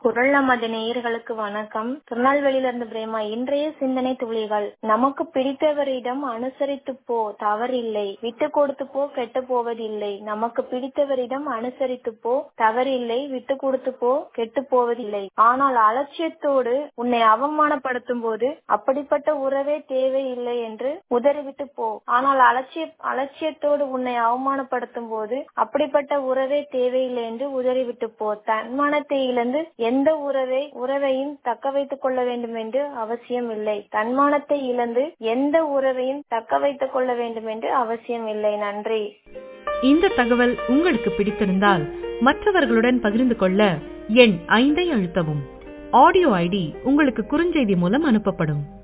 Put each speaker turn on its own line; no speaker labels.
குரல் நமது நேயர்களுக்கு வணக்கம் திருநெல்வேலியிலிருந்து பிரேமா இன்றைய சிந்தனை துளிகள் நமக்கு பிடித்தவரிடம் அனுசரித்து போ தவறில்லை விட்டு கொடுத்து போ கெட்டு போவதில்லை நமக்கு பிடித்தவரிடம் அனுசரித்து போ தவறில்லை விட்டு கொடுத்து போ கெட்டு போவதில்லை ஆனால் அலட்சியத்தோடு உன்னை அவமானப்படுத்தும் போது அப்படிப்பட்ட உறவே தேவையில்லை என்று உதறிவிட்டு போ ஆனால் அலட்சிய அலட்சியத்தோடு உன்னை அவமானப்படுத்தும் போது அப்படிப்பட்ட உறவே தேவையில்லை என்று உதறிவிட்டு போ தன்மானத்தை இழந்து எந்த உறவை உறவையும் தக்க வைத்துக் கொள்ள வேண்டும் என்று அவசியம் இல்லை தன்மானத்தை இழந்து எந்த உறவையும் தக்க வைத்துக் கொள்ள வேண்டும் என்று அவசியம் இல்லை நன்றி
இந்த தகவல் உங்களுக்கு பிடித்திருந்தால் மற்றவர்களுடன் பகிர்ந்து கொள்ள எண் ஐந்தை அழுத்தவும் ஆடியோ ஐடி உங்களுக்கு குறுஞ்செய்தி மூலம் அனுப்பப்படும்